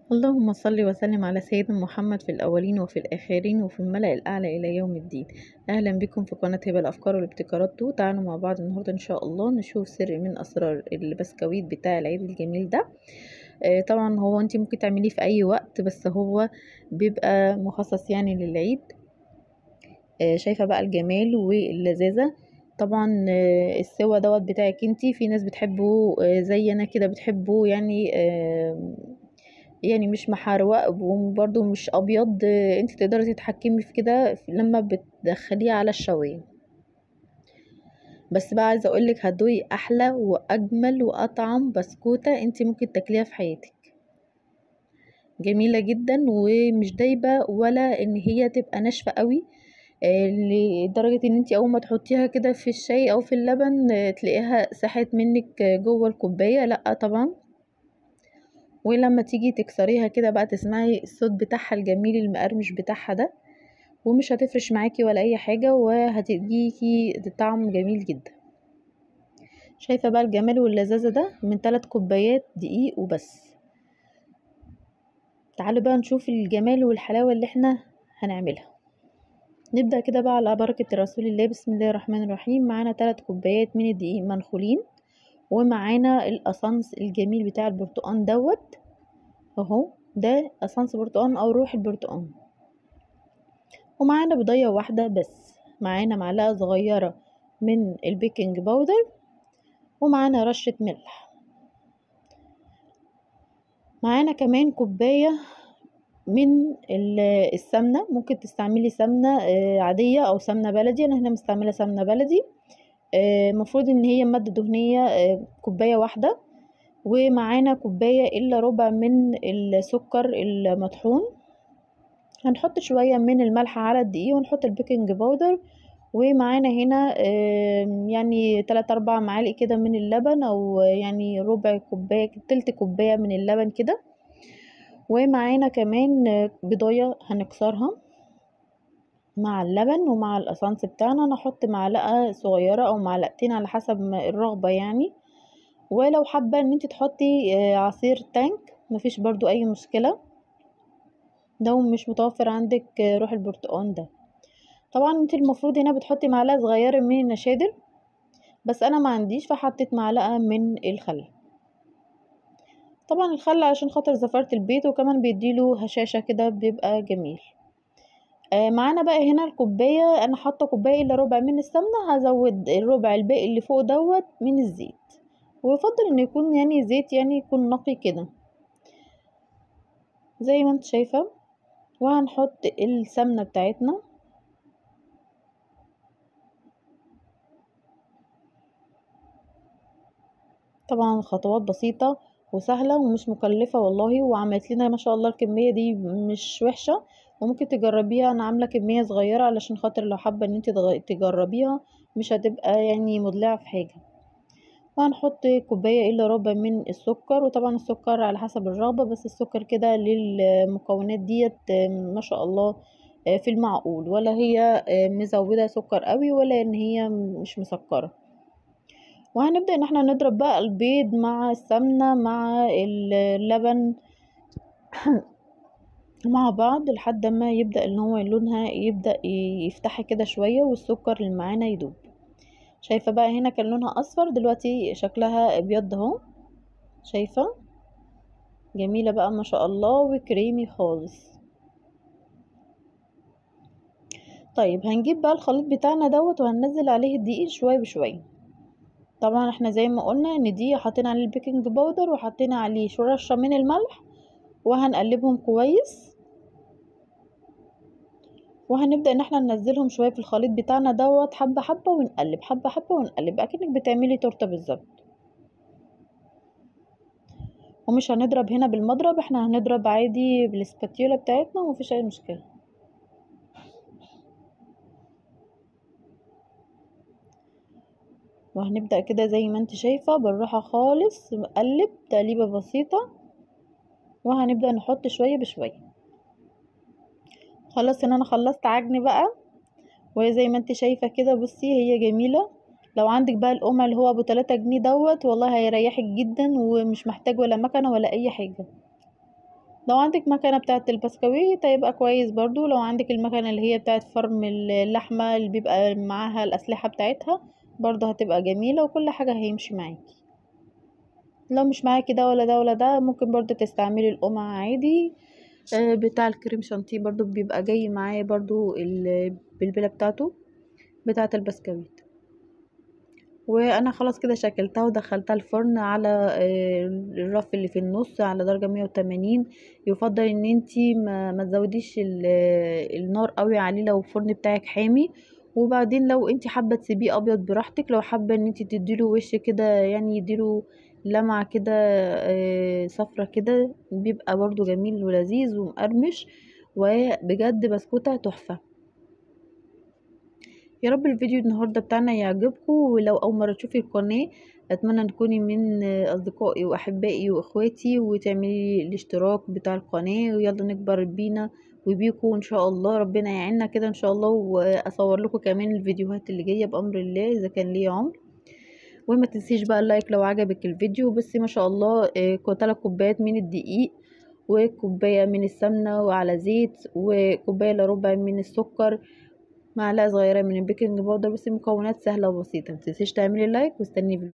اللهم صل وسلم على سيدنا محمد في الأولين وفي الآخرين وفي الملأ الأعلى إلى يوم الدين أهلا بكم في قناة هبة الأفكار والابتكارات تو تعالوا مع بعض النهاردة إن شاء الله نشوف سر من أسرار البسكويت بتاع العيد الجميل ده آه طبعا هو انت ممكن تعمليه في أي وقت بس هو بيبقى مخصص يعني للعيد آه شايفة بقى الجمال واللذاذة طبعا آه السوا دوت بتاعك انتي في ناس بتحبه آه زي انا كده بتحبه يعني آه يعني مش محروق وبرده مش ابيض انت تقدري تتحكمي في كده لما بتدخليه على الشوايه بس بقى عايزه اقولك هتدوقي احلى واجمل واطعم بسكوته انت ممكن تاكليها في حياتك جميله جدا ومش دايبه ولا ان هي تبقى ناشفه قوي لدرجه ان انت اول ما تحطيها كده في الشاي او في اللبن تلاقيها ساحت منك جوه الكوبايه لا طبعا ولما تيجي تكسريها كده بقى تسمعي الصوت بتاعها الجميل المقرمش بتاعها ده ومش هتفرش معاكي ولا اي حاجة وهتديكي طعم جميل جدا شايفة بقى الجمال واللذاذة ده من ثلاث كوبايات دقيق وبس تعالوا بقى نشوف الجمال والحلاوة اللي احنا هنعملها نبدأ كده بقى على بركة رسول الله بسم الله الرحمن الرحيم معانا ثلاث كوبايات من الدقيق منخولين ومعانا الاسانس الجميل بتاع البرتقان دوت اهو ده اسانس برتقان او روح البرتقان ومعانا بيضية واحدة بس معانا معلقة صغيرة من البيكنج باودر ومعانا رشة ملح معانا كمان كوباية من السمنة ممكن تستعملي سمنة عادية او سمنة بلدي انا هنا مستعملة سمنة بلدي المفروض ان هي مادة دهنية كوباية واحدة ومعانا كوباية الا ربع من السكر المطحون هنحط شوية من الملح على الدقيق ونحط البيكنج باودر ومعانا هنا يعني تلات اربع معالق كده من اللبن او يعني ربع كوباية تلت كوباية من اللبن كده ومعانا كمان بيضاية هنكسرها مع اللبن ومع الاسانس بتاعنا انا احط معلقه صغيره او معلقتين على حسب الرغبه يعني ولو حابه ان انت تحطي عصير تانك مفيش برضو اي مشكله لو مش متوفر عندك روح البرتقال ده طبعا انت المفروض هنا بتحطي معلقه صغيره من النشادر بس انا ما عنديش فحطيت معلقه من الخل طبعا الخل عشان خاطر زفرة البيت وكمان بيديله هشاشة كده بيبقى جميل آه معانا بقى هنا الكوباية انا حاطة كوباية الا ربع من السمنة هزود الربع الباقي اللي فوق دوت من الزيت ويفضل انه يكون يعني زيت يعني يكون نقي كده زي ما انت شايفة وهنحط السمنة بتاعتنا طبعا خطوات بسيطة وسهلة ومش مكلفة والله وعملت لنا ما شاء الله الكمية دي مش وحشة وممكن تجربيها انا عامله كميه صغيره علشان خاطر لو حابه ان انت تجربيها مش هتبقى يعني مضلعه في حاجه وهنحط كوبايه الا ربع من السكر وطبعا السكر على حسب الرغبه بس السكر كده للمكونات ديت ما شاء الله في المعقول ولا هي مزوده سكر قوي ولا ان هي مش مسكره وهنبدا ان احنا نضرب بقى البيض مع السمنه مع اللبن مع بعض لحد ما يبدأ ان هو لونها يبدأ يفتح كده شوية والسكر اللي معانا يدوب شايفة بقى هنا كان لونها اصفر دلوقتي شكلها ابيض اهو شايفة جميلة بقى ما شاء الله وكريمي خالص طيب هنجيب بقى الخليط بتاعنا دوت وهننزل عليه الدقيق شوية بشوية طبعا احنا زي ما قلنا ان دي حطينا عليه البيكنج باودر وحطينا عليه رشة من الملح وهنقلبهم كويس وهنبدأ ان احنا ننزلهم شوية في الخليط بتاعنا دوت حبة حبة ونقلب حبة حبة ونقلب اكنك بتعملي تورتة بالظبط ومش هنضرب هنا بالمضرب احنا هنضرب عادي بالسباتيولا بتاعتنا ومفيش اي مشكلة وهنبدأ كده زي ما انت شايفة بالراحة خالص نقلب تقليبة بسيطة وهنبدأ نحط شوية بشوية خلاص ان انا خلصت عجن بقى وزي ما انت شايفة كده بصي هي جميلة لو عندك بقى القمع اللي هو ابو 3 جنيه دوت والله هيريحك جدا ومش محتاج ولا مكنه ولا اي حاجه لو عندك مكنة بتاعة البسكويت هيبقى كويس برضو لو عندك المكنة اللي هي بتاعة فرم اللحمة اللي بيبقى معاها الأسلحة بتاعتها برضو هتبقى جميلة وكل حاجة هيمشي معاكي لو مش معاكي ده ولا ده ولا ده ممكن برضو تستعملي القمع عادي آه، بتاع الكريم شانتيه برضو بيبقى جاي معاه برضو البلبلة بتاعته بتاعة البسكويت وانا خلاص كده شكلتها ودخلتها الفرن على آه، الرف اللي في النص على درجة مية وتمانين يفضل ان انتي ما, ما تزوديش النار قوي عليه لو الفرن بتاعك حامي وبعدين لو انتي حابة تسيبيه ابيض براحتك لو حابة ان انتي تديله وش كده يعني يديله لمعة كده آه، صفرة كده بيبقى برضو جميل ولذيذ ومقرمش وبجد بسكوتة تحفة يا رب الفيديو النهاردة بتاعنا يعجبكم ولو أول مرة تشوفي القناة أتمنى تكوني من أصدقائي وأحبائي وإخواتي وتعملي الاشتراك بتاع القناة ويلا نكبر بينا وبيكم إن شاء الله ربنا يعيننا كده إن شاء الله وأصور لكم كمان الفيديوهات اللي جاية بأمر الله إذا كان لي عمر وما تنسيش بقى اللايك لو عجبك الفيديو بصي ما شاء الله تلات كوبايات من الدقيق وكوباية من السمنة وعلى زيت وكوباية الا ربع من السكر معلقة صغيرة من البيكنج باودر بس مكونات سهلة وبسيطة متنسيش تعملي لايك واستني